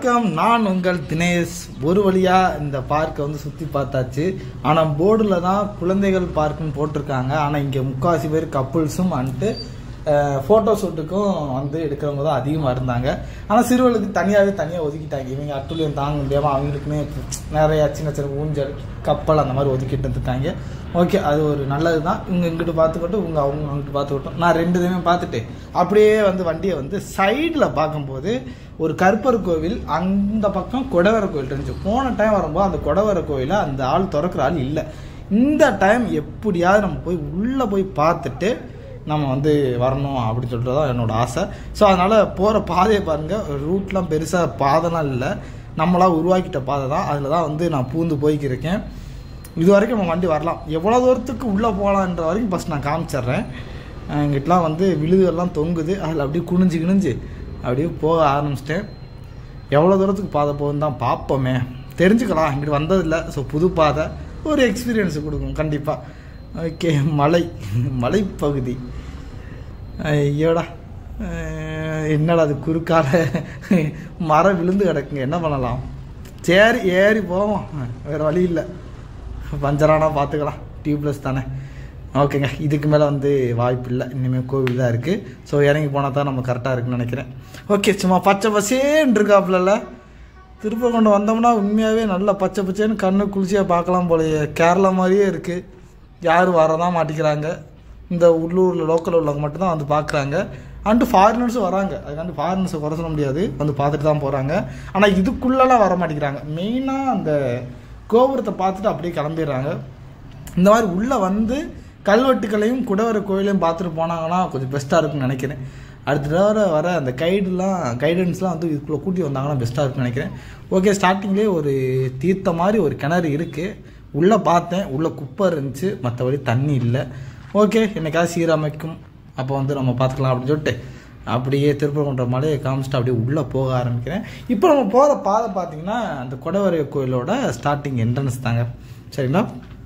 வணக்கம் நான் உங்கள் தினேஷ் ஒரு வழியா இந்த பார்க்கை வந்து சுத்தி பார்த்தாச்சு ஆனா போர்டுல தான் குழந்தைகள் பார்க்குன்னு போட்டிருக்காங்க ஆனா இங்க முக்காவாசி பேர் கப்புள்ஸும் வந்துட்டு ஃபோட்டோ ஷூட்டுக்கும் வந்து எடுக்கிறவங்க தான் அதிகமாக இருந்தாங்க ஆனால் சிறுவர்களுக்கு தனியாகவே தனியாக ஒதுக்கிட்டாங்க இவங்க அட்டுலியம் தாங்க முடியாமல் அவங்களுக்குமே நிறைய சின்ன சின்ன ஊஞ்சல் கப்பல் அந்த மாதிரி ஒதுக்கிட்டு இருக்காங்க ஓகே அது ஒரு நல்லது தான் இவங்க இங்கிட்டு பார்த்துக்கிட்டு இவங்க அவங்க அங்கிட்டு பார்த்துக்கிட்டோம் நான் ரெண்டு இதுவுமே பார்த்துட்டு அப்படியே வந்து வண்டியை வந்து சைடில் பார்க்கும்போது ஒரு கருப்பர் கோவில் அந்த பக்கம் கொடவர கோவில் இருந்துச்சு போன டைம் வரும்போது அந்த கொடவர கோயிலை அந்த ஆள் திறக்கிற ஆள் இல்லை இந்த டைம் எப்படியாவது நம்ம போய் உள்ளே போய் பார்த்துட்டு நம்ம வந்து வரணும் அப்படின்னு சொல்லிட்டு தான் என்னோட ஆசை ஸோ அதனால் போகிற பாதையை பாருங்கள் ரூட்லாம் பெருசாக பாதைலாம் இல்லை நம்மளா உருவாக்கிட்ட பாதை தான் அதில் தான் வந்து நான் பூந்து போய்க்கிருக்கேன் இது வரைக்கும் நம்ம வண்டி வரலாம் எவ்வளோ தூரத்துக்கு உள்ளே போகலான்ற வரைக்கும் ஃபஸ்ட் நான் காமிச்சிட்றேன் இங்கிட்டலாம் வந்து விழுதுகள்லாம் தொங்குது அதில் அப்படியே குனிஞ்சு கிணிஞ்சு அப்படியே போக ஆரம்பிச்சிட்டேன் எவ்வளோ தூரத்துக்கு பாதை போகுதுன்னு தான் பார்ப்போமே தெரிஞ்சுக்கலாம் இங்கிட்டு வந்ததில்லை ஸோ புது பாதை ஒரு எக்ஸ்பீரியன்ஸ் கொடுக்கும் கண்டிப்பாக ஓகே மலை மலைப்பகுதி ஐயோடா அஹ் என்னடா அது குறுக்கால மரம் விழுந்து கிடக்குங்க என்ன பண்ணலாம் சரி ஏறி போவோம் வேறு வழி இல்லை பஞ்சரானா பார்த்துக்கலாம் டியூப்லெஸ் தானே ஓகேங்க இதுக்கு மேலே வந்து வாய்ப்பு இல்லை இனிமேல் கோவில் தான் இருக்குது ஸோ இறங்கி போனால் தான் நம்ம கரெக்டாக இருக்குன்னு நினைக்கிறேன் ஓகே சும்மா பச்சை பசேன்னு இருக்காப்புல திருப்ப கொண்டு வந்தோம்னா உண்மையாகவே நல்லா பச்சை பச்சைன்னு கண்ணு குளிச்சியாக பார்க்கலாம் போலயே கேரளா மாதிரியே இருக்குது யாரும் வரதான் மாட்டேங்கிறாங்க இந்த உள்ளூரில் லோக்கல் உள்ளவங்க மட்டும்தான் வந்து பார்க்குறாங்க அண்டு ஃபாரினர்ஸும் வராங்க அதுக்காண்டி ஃபாரினர்ஸை குறை சொல்ல முடியாது வந்து பார்த்துட்டு தான் போகிறாங்க ஆனால் இதுக்குள்ளெல்லாம் வர மாட்டேங்கிறாங்க மெயினாக அந்த கோபுரத்தை பார்த்துட்டு அப்படியே கிளம்பிடுறாங்க இந்த மாதிரி உள்ளே வந்து கல்வெட்டுக்களையும் குடவர கோயிலையும் பார்த்துட்டு போனாங்கன்னா கொஞ்சம் பெஸ்ட்டாக இருக்கும்னு நினைக்கிறேன் அடுத்த தடவை வர அந்த கைடுலாம் கைடன்ஸ்லாம் வந்து இதுக்குள்ளே கூட்டி வந்தாங்கன்னா பெஸ்ட்டாக இருக்கும்னு நினைக்கிறேன் ஓகே ஸ்டார்டிங்லேயே ஒரு தீர்த்த மாதிரி ஒரு கிணறு இருக்குது உள்ளே பார்த்தேன் உள்ளே குப்பை இருந்துச்சு மற்றபடி தண்ணி இல்லை ஓகே என்னைக்காவது சீரமைக்கும் அப்போ வந்து நம்ம பார்த்துக்கலாம் அப்படின்னு சொல்லிட்டு அப்படியே திருப்பரங்குன்ற மலையை காமிச்சிட்டு அப்படியே உள்ளே போக ஆரம்பிக்கிறேன் இப்போ நம்ம போகிற பாதை பார்த்தீங்கன்னா அந்த கொடவரை கோயிலோட ஸ்டார்டிங் என்ட்ரன்ஸ் தாங்க சரிங்களா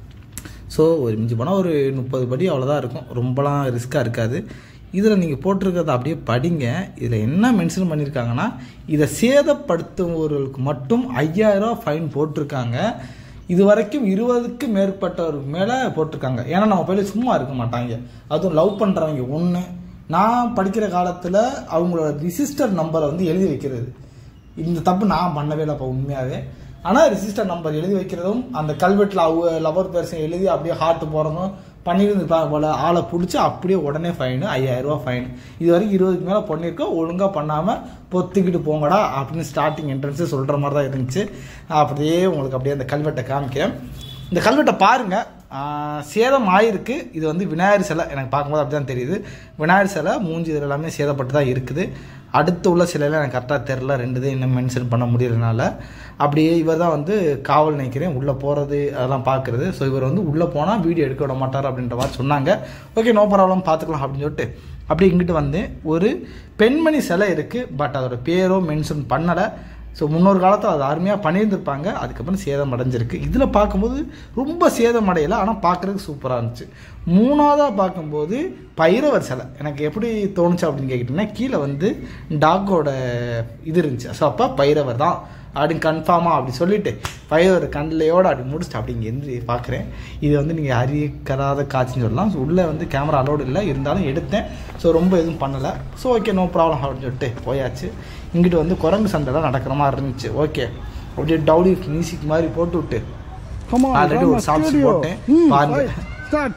ஸோ ஒரு மிஞ்சி போனால் ஒரு முப்பது படி அவ்வளோதான் இருக்கும் ரொம்பலாம் ரிஸ்க்காக இருக்காது இதில் நீங்கள் போட்டிருக்கிறத அப்படியே படிங்க இதில் என்ன மென்ஷன் பண்ணியிருக்காங்கன்னா இதை சேதப்படுத்துபவர்களுக்கு மட்டும் ஐயாயிரம் ஃபைன் போட்டிருக்காங்க இது வரைக்கும் இருபதுக்கு மேற்பட்டவருக்கு மேலே போட்டிருக்காங்க ஏன்னா நம்ம போய் சும்மா இருக்க மாட்டாங்க அதுவும் லவ் பண்ணுறவங்க ஒன்று நான் படிக்கிற காலத்தில் அவங்களோட ரிஜிஸ்டர் நம்பரை வந்து எழுதி வைக்கிறது இந்த தப்பு நான் பண்ணவே இல்லை அப்போ உண்மையாகவே ஆனால் ரிஜிஸ்டர் நம்பர் எழுதி வைக்கிறதும் அந்த கல்வெட்டில் அவங்க லவர் பேர்சன் எழுதி அப்படியே ஹார்ட் போகிறதும் பண்ணியிருந்துருப்பாங்க போல் ஆளை பிடிச்சி அப்படியே உடனே ஃபைனு ஐயாயிரரூவா ஃபைன் இது வரைக்கும் இருபதுக்கு மேலே பண்ணியிருக்கோம் ஒழுங்காக பண்ணாமல் பொத்துக்கிட்டு போங்கடா அப்படின்னு ஸ்டார்டிங் என்ட்ரன்ஸே சொல்கிற மாதிரி தான் இருந்துச்சு அப்படியே உங்களுக்கு அப்படியே அந்த கல்வெட்டை காமிக்கிறேன் இந்த கல்வெட்டை பாருங்கள் சேதம் ஆயிருக்கு இது வந்து விநாயகர் சிலை எனக்கு பார்க்கும்போது அப்படி தான் தெரியுது விநாயகர் சிலை மூஞ்சி இது எல்லாமே சேதப்பட்டு தான் இருக்குது அடுத்து உள்ள சிலையெல்லாம் எனக்கு கரெக்டாக தெரில ரெண்டு இது இன்னும் மென்ஷன் பண்ண முடியறதுனால அப்படியே இவர் தான் வந்து காவல் நினைக்கிறேன் உள்ளே போகிறது அதெல்லாம் பார்க்குறது ஸோ இவர் வந்து உள்ளே போனால் வீடியோ எடுக்க விட மாட்டார் அப்படின்ற மாதிரி சொன்னாங்க ஓகே நோ ப்ராப்ளம் பார்த்துக்கலாம் அப்படின்னு சொல்லிட்டு அப்படி இங்கிட்டு வந்து ஒரு பெண்மணி சிலை இருக்குது பட் அதோட பேரோ மென்ஷன் பண்ணலை ஸோ முன்னொரு காலத்தில் அது அருமையாக பண்ணியிருந்திருப்பாங்க அதுக்கப்புறம் சேதம் அடைஞ்சிருக்கு இதில் பார்க்கும்போது ரொம்ப சேதம் அடையலை ஆனால் பார்க்குறதுக்கு சூப்பராக இருந்துச்சு மூணாவதாக பார்க்கும்போது பைரவர் சிலை எனக்கு எப்படி தோணுச்சு அப்படின்னு கேட்டிங்கன்னா கீழே வந்து டாக்கோட இது இருந்துச்சு ஸோ அப்போ பைரவர் தான் அப்படின்னு கன்ஃபார்மாக அப்படி சொல்லிட்டு பைரவர் கண்ணிலையோடு அப்படி முடிச்சுட்டு அப்படி இங்கே எந்திரி பார்க்குறேன் இது வந்து நீங்கள் அறியக்கராத காட்சின்னு சொல்லலாம் ஸோ உள்ளே வந்து கேமரா அலோடு இல்லை இருந்தாலும் எடுத்தேன் ஸோ ரொம்ப எதுவும் பண்ணலை ஸோ ஓகே நோ ப்ராப்ளம் அப்படின்னு சொல்லிட்டு போயாச்சு இங்கிட்டு வந்து குரங்கு சண்டைலாம் நடக்கிற மாதிரி இருந்துச்சு ஓகே அப்படியே டவுலி மியூசிக் மாதிரி போட்டு விட்டு Come on, ஆல்ரெடி Rama ஒரு ஷார்ட்ஸ் Studio. போட்டேன் Hmm, பாருங்க right, Start.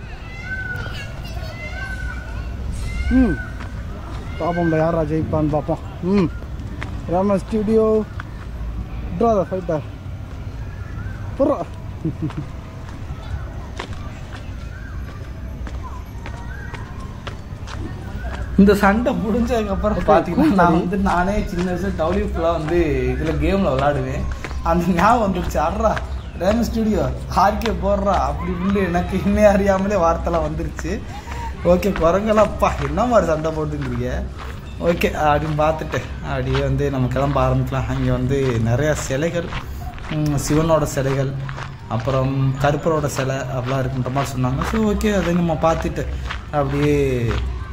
ம் பார்ப்போம்ல யாரா ஜெயிப்பான்னு பார்ப்போம் ம் Rama studio draw the fighter புறா இந்த சண்டை முடிஞ்சதுக்கப்புறம் பார்த்தீங்கன்னா நான் வந்து நானே சின்ன வயசுல டவுலி ஃபுல்லாக வந்து இதில் கேமில் விளாடுவேன் அந்த ஞாபகம் வந்துடுச்சு அட்ரா ரேம் ஸ்டுடியோ ஆர்கே போடுறா அப்படி இப்படின்னு எனக்கு இன்னே அறியாமலே வார்த்தைலாம் வந்துருச்சு ஓகே குரங்கெல்லாம்ப்பா என்ன மாதிரி சண்டை போட்டுங்கிறீங்க ஓகே அப்படின்னு பார்த்துட்டு அப்படியே வந்து நம்ம கிளம்ப ஆரம்பிக்கலாம் அங்கே வந்து நிறையா சிலைகள் ம், சிவனோட சிலைகள் அப்புறம் கருப்பரோட சிலை அப்படிலாம் இருக்குன்ற மாதிரி சொன்னாங்க ஸோ ஓகே அதை நம்ம பார்த்துட்டு அப்படியே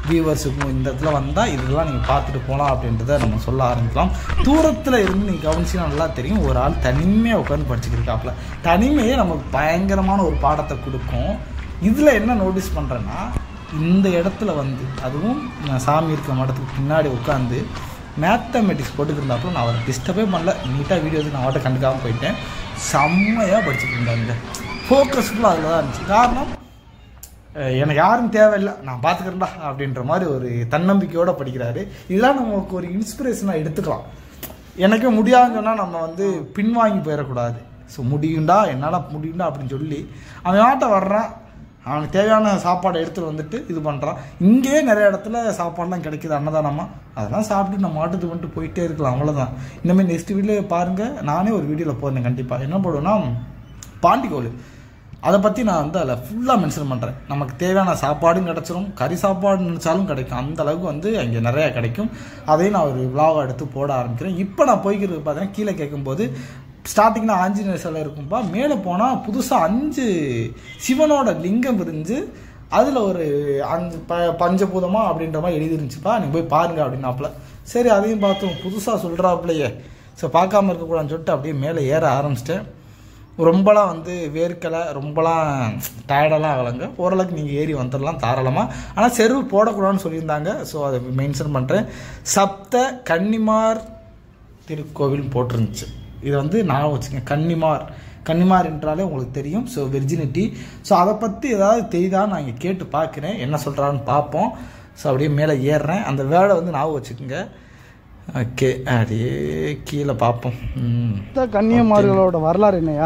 வியூவர்ஸுக்கும் இந்த இடத்துல வந்தால் இதெல்லாம் நீங்கள் பார்த்துட்டு போகலாம் அப்படின்றத நம்ம சொல்ல ஆரம்பிக்கலாம் தூரத்தில் இருந்து நீங்கள் கவனிச்சிங்கன்னா நல்லா தெரியும் ஒரு ஆள் தனிமையாக உட்காந்து படிச்சுக்கிட்டு இருக்காப்புல தனிமையே நமக்கு பயங்கரமான ஒரு பாடத்தை கொடுக்கும் இதில் என்ன நோட்டீஸ் பண்ணுறேன்னா இந்த இடத்துல வந்து அதுவும் நான் சாமி இருக்க மடத்துக்கு பின்னாடி உட்காந்து மேத்தமெட்டிக்ஸ் போட்டுக்கிருந்தாப்புல நான் அவரை டிஸ்டர்பே பண்ணல நீட்டாக வீடியோ நான் அவர்கிட்ட கண்டுக்காமல் போயிட்டேன் செம்மையாக படிச்சுட்டு இருந்தாங்க ஃபோக்கஸ்ஃபுல்லாக அதில் தான் இருந்துச்சு காரணம் அஹ் எனக்கு யாரும் தேவையில்லை நான் பார்த்துக்கிறேன்டா அப்படின்ற மாதிரி ஒரு தன்னம்பிக்கையோடு படிக்கிறாரு இதெல்லாம் நமக்கு ஒரு இன்ஸ்பிரேஷனாக எடுத்துக்கலாம் எனக்கு முடியாதுன்னு சொன்னால் நம்ம வந்து பின்வாங்கி போயிடக்கூடாது ஸோ முடியும்டா என்னால் முடியும்டா அப்படின்னு சொல்லி அவன் ஆட்ட வர்றான் அவனுக்கு தேவையான சாப்பாடை எடுத்துகிட்டு வந்துட்டு இது பண்ணுறான் இங்கேயே நிறைய இடத்துல சாப்பாடுலாம் கிடைக்குது அன்னதானமா அதெல்லாம் சாப்பிட்டு நம்ம மாட்டுக்கு வந்துட்டு போயிட்டே இருக்கலாம் அவ்வளோதான் இந்தமாதிரி நெக்ஸ்ட் வீடியோ பாருங்கள் நானே ஒரு வீடியோவில் போடுறேன் கண்டிப்பாக என்ன போடுவேன்னா பாண்டிகோல் அதை பற்றி நான் வந்து அதில் ஃபுல்லாக மென்ஷன் பண்ணுறேன் நமக்கு தேவையான சாப்பாடும் கிடச்சிரும் கறி சாப்பாடு நினச்சாலும் கிடைக்கும் அந்த அளவுக்கு வந்து அங்கே நிறையா கிடைக்கும் அதையும் நான் ஒரு விலாக எடுத்து போட ஆரம்பிக்கிறேன் இப்போ நான் போய்க்கிறது பார்த்தீங்கன்னா கீழே கேட்கும்போது ஸ்டார்டிங்கில் ஆஞ்சநேயர் சிலை இருக்கும்பா மேலே போனால் புதுசாக அஞ்சு சிவனோட லிங்கம் இருந்துச்சு அதில் ஒரு அஞ்சு ப பஞ்சபூதமா அப்படின்ற மாதிரி எழுதிருந்துச்சுப்பா நீங்கள் போய் பாருங்க அப்படின்னாப்புல சரி அதையும் பார்த்தோம் புதுசாக சொல்கிறாப்புலையே ஸோ பார்க்காம இருக்கக்கூடாதுன்னு சொல்லிட்டு அப்படியே மேலே ஏற ஆரம்பிச்சிட்டேன் ரொம்பலாம் வந்து வேர்க்கலை ரொம்பலாம் டயர்டெல்லாம் ஆகலைங்க ஓரளவுக்கு நீங்கள் ஏறி வந்துடலாம் தாராளமாக ஆனால் செருவு போடக்கூடாதுன்னு சொல்லியிருந்தாங்க ஸோ அதை மென்ஷன் பண்ணுறேன் சப்த கன்னிமார் திருக்கோவில் போட்டிருந்துச்சு இதை வந்து நான் வச்சுங்க கன்னிமார் கன்னிமார் என்றாலே உங்களுக்கு தெரியும் ஸோ வெர்ஜினிட்டி ஸோ அதை பற்றி ஏதாவது தெரியுதான்னு நான் இங்கே கேட்டு பார்க்குறேன் என்ன சொல்கிறான்னு பார்ப்போம் ஸோ அப்படியே மேலே ஏறுறேன் அந்த வேலை வந்து ஞாபகம் வச்சுக்கோங்க ஓகே அப்படியே கீழே பார்ப்போம் ம் இந்த கன்னியமார்களோட வரலாறு என்னையா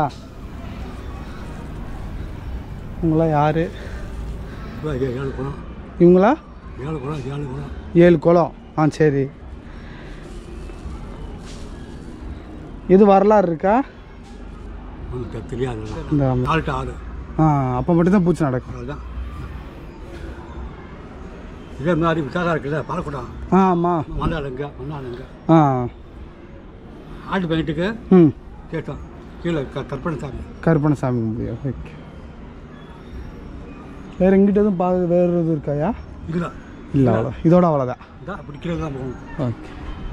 இவங்களா யாரு ஏழு குளம் இவங்களா ஏழு குளம் ஏழு குளம் ஏழு குளம் ஆ சரி இது வரலாறு இருக்கா ஒன்று தெரியாது இந்த நாலு டு ஆறு ஆ அப்போ மட்டும்தான் பூச்சி நடக்கும் அவ்வளோதான் இதே மாதிரி விசாரா இருக்குல்ல பாலக்குடம் ஆ ஆமாம் மண்ணாளுங்க மண்ணாளுங்க ஆ ஆட்டு பையட்டுக்கு ம் கேட்டோம் கீழே க கற்பனை சாமி கருப்பணசாமி முடியும் ஓகே வேறு எங்கிட்ட எதுவும் பா வேறு எதுவும் இருக்காயா இதுதான் இல்லை அவ்வளோ இதோட அவ்வளோதான் இதான் அப்படி கீழே தான் போகணும் ஓகே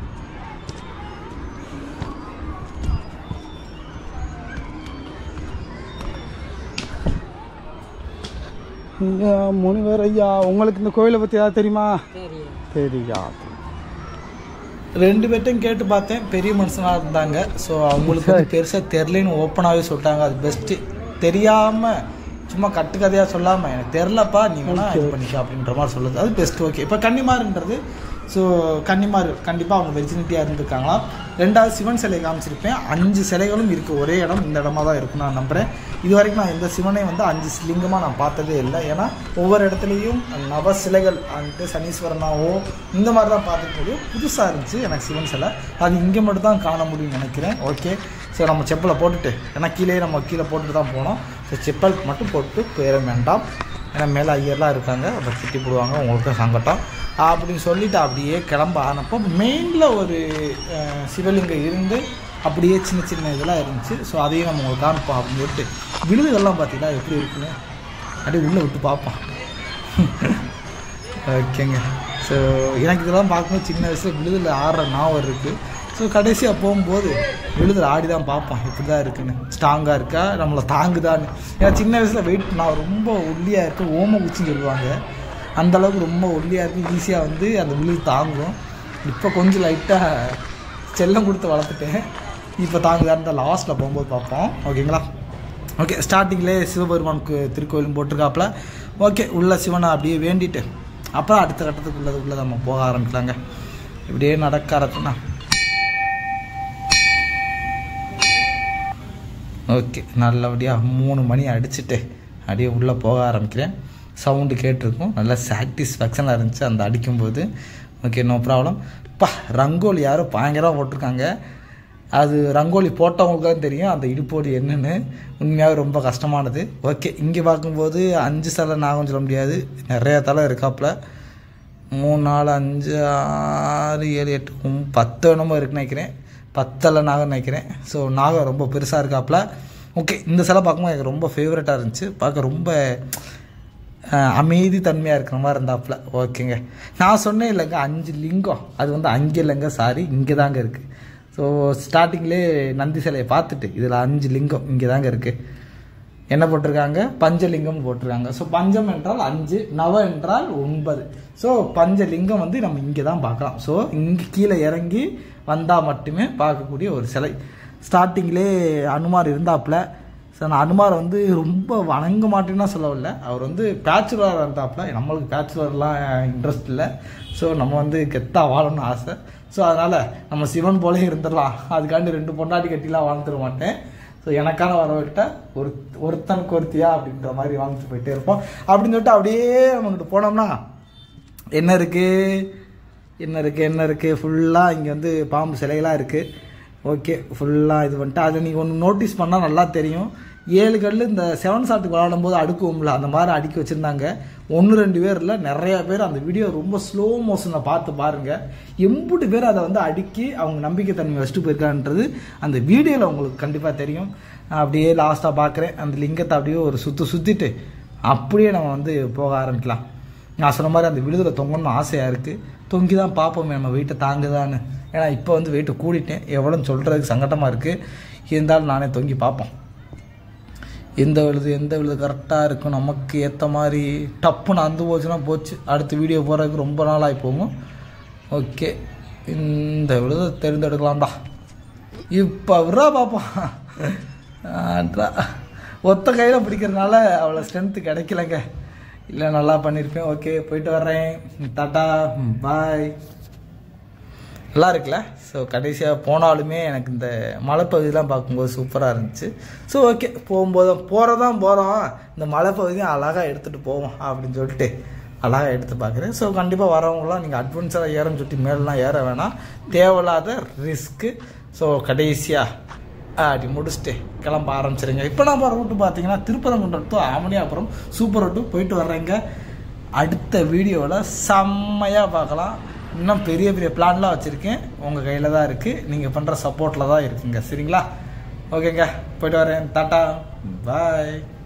ஐயா முனிவர் ஐயா உங்களுக்கு இந்த கோயிலை பற்றி ஏதாவது தெரியுமா தெரியாது ரெண்டு பேர்ட்டையும் கேட்டு பார்த்தேன் பெரிய மனுஷனாக இருந்தாங்க ஸோ அவங்களுக்கு வந்து பெருசாக தெரிலன்னு ஓப்பனாகவே சொல்லிட்டாங்க அது பெஸ்ட்டு தெரியாமல் சும்மா கட்டுக்கதையாக சொல்லாமல் எனக்கு தெரிலப்பா நீ வேணா இது பண்ணிக்க அப்படின்ற மாதிரி சொல்லுது அது பெஸ்ட் ஓகே இப்போ கன்னிமாருன்றது ஸோ கன்னிமார் கண்டிப்பாக அவங்க வெர்ஜினிட்டியாக இருந்திருக்காங்களாம் ரெண்டாவது சிவன் சிலை காமிச்சிருப்பேன் அஞ்சு சிலைகளும் இருக்குது ஒரே இடம் இந்த இடமா தான் இருக்கும் நான் நம்புகிறேன் இது வரைக்கும் நான் எந்த சிவனையும் வந்து அஞ்சு லிங்கமாக நான் பார்த்ததே இல்லை ஏன்னா ஒவ்வொரு இடத்துலையும் நவ சிலைகள் வந்துட்டு சனீஸ்வரனாவோ இந்த மாதிரி தான் பார்த்துட்டு முடியும் புதுசாக இருந்துச்சு எனக்கு சிவன் சிலை அது இங்கே மட்டும் தான் காண முடியும்னு நினைக்கிறேன் ஓகே ஸோ நம்ம செப்பலை போட்டுட்டு ஏன்னா கீழே நம்ம கீழே போட்டுட்டு தான் போனோம் ஸோ செப்பல் மட்டும் போட்டு போயிட வேண்டாம் ஏன்னா மேலே ஐயர்லாம் இருக்காங்க அப்போ திட்டி போடுவாங்க உங்களுக்கும் சங்கட்டம் அப்படின்னு சொல்லிட்டு அப்படியே கிளம்ப ஆனப்போ மெயினில் ஒரு அஹ், சிவலிங்கம் இருந்து அப்படியே சின்ன சின்ன இதெல்லாம் இருந்துச்சு ஸோ அதையும் நம்ம உங்களுக்கு காமிப்போம் அப்படின்னு சொல்லிட்டு விழுதுகள்லாம் பார்த்தீங்கன்னா எப்படி இருக்குன்னு அப்படியே உள்ளே விட்டு பார்ப்போம் ஓகேங்க ஸோ எனக்கு இதெல்லாம் பார்க்கும்போது சின்ன வயசில் விழுதில் ஆடுற ஞாபகம் இருக்குது ஸோ கடைசியாக போகும்போது விழுதில் ஆடி தான் பார்ப்போம் இப்படி தான் இருக்குன்னு ஸ்ட்ராங்காக இருக்கா நம்மளை தாங்குதான்னு ஏன்னா சின்ன வயசில் வெயிட் நான் ரொம்ப ஒல்லியாக இருக்கேன் ஓம குச்சின்னு சொல்லுவாங்க அந்த அளவுக்கு ரொம்ப ஒல்லியாக இருக்கு ஈஸியாக வந்து அந்த விழுது தாங்கும் இப்போ கொஞ்சம் லைட்டாக செல்லம் கொடுத்து வளர்த்துட்டேன் இப்போ தாங்குதான்னு லாஸ்ட்டில் போகும்போது பார்ப்போம் ஓகேங்களா ஓகே ஸ்டார்டிங்லேயே சிவபெருமானுக்கு திருக்கோயிலும் போட்டிருக்காப்புல ஓகே உள்ள சிவனை அப்படியே வேண்டிட்டு அப்புறம் அடுத்த கட்டத்துக்கு உள்ளது உள்ள நம்ம போக ஆரம்பிக்கலாங்க இப்படியே நடக்க ஆரம்பிச்சுனா ஓகே நல்லபடியாக மூணு மணி அடிச்சுட்டு அப்படியே உள்ளே போக ஆரம்பிக்கிறேன் சவுண்டு கேட்டிருக்கும் நல்லா சாட்டிஸ்ஃபேக்ஷனாக இருந்துச்சு அந்த அடிக்கும்போது ஓகே நோ ப்ராப்ளம் பா ரங்கோலி யாரோ பயங்கரமாக போட்டிருக்காங்க அது ரங்கோலி போட்டவங்களுக்கு தான் தெரியும் அந்த இடுப்போடு என்னன்னு உண்மையாகவே ரொம்ப கஷ்டமானது ஓகே இங்கே பார்க்கும்போது அஞ்சு சிலை நாகம் சொல்ல முடியாது நிறைய தலை இருக்காப்புல மூணு நாலு அஞ்சு ஆறு ஏழு எட்டு ஒம்- பத்து என்னமோ இருக்குன்னு நினைக்கிறேன் பத்தலை நாகம் நினைக்கிறேன் ஸோ நாகம் ரொம்ப பெருசாக இருக்காப்புல ஓகே இந்த சிலை பார்க்கும்போது எனக்கு ரொம்ப ஃபேவரட்டாக இருந்துச்சு பார்க்க ரொம்ப அஹ், அமைதி தன்மையாக இருக்கிற மாதிரி இருந்தாப்புல ஓகேங்க நான் சொன்னேன் இல்லைங்க அஞ்சு லிங்கம் அது வந்து அங்கே இல்லைங்க சாரி இங்கே தாங்க இருக்குது ஸோ ஸ்டார்டிங்லேயே நந்தி சிலையை பார்த்துட்டு இதில் அஞ்சு லிங்கம் இங்கே தாங்க இருக்குது என்ன போட்டிருக்காங்க பஞ்சலிங்கம் போட்டிருக்காங்க ஸோ பஞ்சம் என்றால் அஞ்சு நவ என்றால் ஒன்பது ஸோ பஞ்சலிங்கம் வந்து நம்ம இங்கே தான் பார்க்கலாம் ஸோ இங்கே கீழே இறங்கி வந்தால் மட்டுமே பார்க்கக்கூடிய ஒரு சிலை ஸ்டார்டிங்லே அனுமார் இருந்தாப்புல ஸோ நான் அனுமார் வந்து ரொம்ப வணங்க மாட்டேன்னா சொல்லவில்லை அவர் வந்து பேச்சுலராக இருந்தாப்புல நம்மளுக்கு பேச்சுலர்லாம் இன்ட்ரெஸ்ட் இல்லை ஸோ நம்ம வந்து கெத்தா வாழணும்னு ஆசை ஸோ அதனால் நம்ம சிவன் போலே இருந்துடலாம் அதுக்காண்டி ரெண்டு பொண்டாட்டி கட்டிலாம் வாழ்ந்துட மாட்டேன் ஸோ எனக்கான வரவிட்ட ஒரு ஒருத்தனுக்கு ஒருத்தியா அப்படின்ற மாதிரி வாழ்ந்துட்டு போயிட்டே இருப்போம் அப்படின்னு சொல்லிட்டு அப்படியே நம்மகிட்ட போனோம்னா என்ன இருக்குது என்ன இருக்குது என்ன இருக்குது ஃபுல்லாக இங்கே வந்து பாம்பு சிலைகளாக இருக்குது ஓகே ஃபுல்லாக இது பண்ணிட்டு அதை நீங்கள் ஒன்று நோட்டீஸ் பண்ணால் நல்லா தெரியும் ஏழு கல் இந்த செவன் ஷாட்டுக்கு விளாடும் போது அடுக்குவோம்ல அந்த மாதிரி அடுக்கி வச்சுருந்தாங்க ஒன்று ரெண்டு பேர் இல்லை நிறைய பேர் அந்த வீடியோ ரொம்ப ஸ்லோ மோஷனில் பார்த்து பாருங்கள் எம்புட்டு பேர் அதை வந்து அடுக்கி அவங்க நம்பிக்கைத்தன்மை வச்சுட்டு போயிருக்கான்றது அந்த வீடியோவில் உங்களுக்கு கண்டிப்பாக தெரியும் நான் அப்படியே லாஸ்ட்டாக பார்க்குறேன் அந்த லிங்கத்தை அப்படியே ஒரு சுற்று சுற்றிட்டு அப்படியே நம்ம வந்து போக ஆரம்பிக்கலாம் நான் சொன்ன மாதிரி அந்த விடுதலை தொங்கணும்னு ஆசையாக இருக்குது தொங்கி தான் பார்ப்போமே நம்ம வெயிட்டை தாங்குதான்னு ஏன்னா இப்போ வந்து வெயிட்டை கூடிட்டேன் எவ்வளோன்னு சொல்கிறதுக்கு சங்கடமாக இருக்குது இருந்தாலும் நானே தொங்கி பார்ப்போம் எந்த விழுது எந்த விழுது கரெக்டாக இருக்கும் நமக்கு ஏற்ற மாதிரி டப்புன்னு அந்து போச்சுன்னா போச்சு அடுத்த வீடியோ போகிறதுக்கு ரொம்ப நாள் ஆகி போகும் ஓகே இந்த விழுதை தேர்ந்தெடுக்கலாம்டா இப்போ விட்றா பார்ப்போம் ஆட்ரா. ஒத்த கையில் பிடிக்கிறதுனால அவ்வளோ ஸ்ட்ரென்த்து கிடைக்கலங்க இல்லை நல்லா பண்ணியிருப்பேன் ஓகே போயிட்டு வர்றேன் டாட்டா பாய் நல்லா இருக்குல்ல ஸோ கடைசியாக போனாலுமே எனக்கு இந்த மலைப்பகுதியெலாம் பார்க்கும்போது சூப்பராக இருந்துச்சு ஸோ ஓகே போகும்போதும் போகிறதான் போகிறோம் இந்த மலைப்பகுதியும் அழகாக எடுத்துகிட்டு போவோம் அப்படின்னு சொல்லிட்டு அழகாக எடுத்து பார்க்குறேன் ஸோ கண்டிப்பாக வரவங்களாம் நீங்கள் அட்வென்ச்சராக ஏறன்னு சொல்லிட்டு மேலாம் ஏற வேணாம் தேவையில்லாத ரிஸ்க்கு ஸோ கடைசியாக அப்படி முடிச்சுட்டு கிளம்ப ஆரம்பிச்சிருங்க இப்போ நம்ம ரூட்டு பார்த்தீங்கன்னா Thiruparankundram to Amaniyapuram super route போயிட்டு வர்றேங்க அடுத்த வீடியோவில் செம்மையாக பார்க்கலாம் இன்னும் பெரிய பெரிய பிளான்லாம் வச்சுருக்கேன் உங்கள் கையில் தான் இருக்குது நீங்கள் பண்ணுற சப்போர்ட்டில் தான் இருக்குங்க சரிங்களா ஓகேங்க போயிட்டு வரேன் டாட்டா பாய்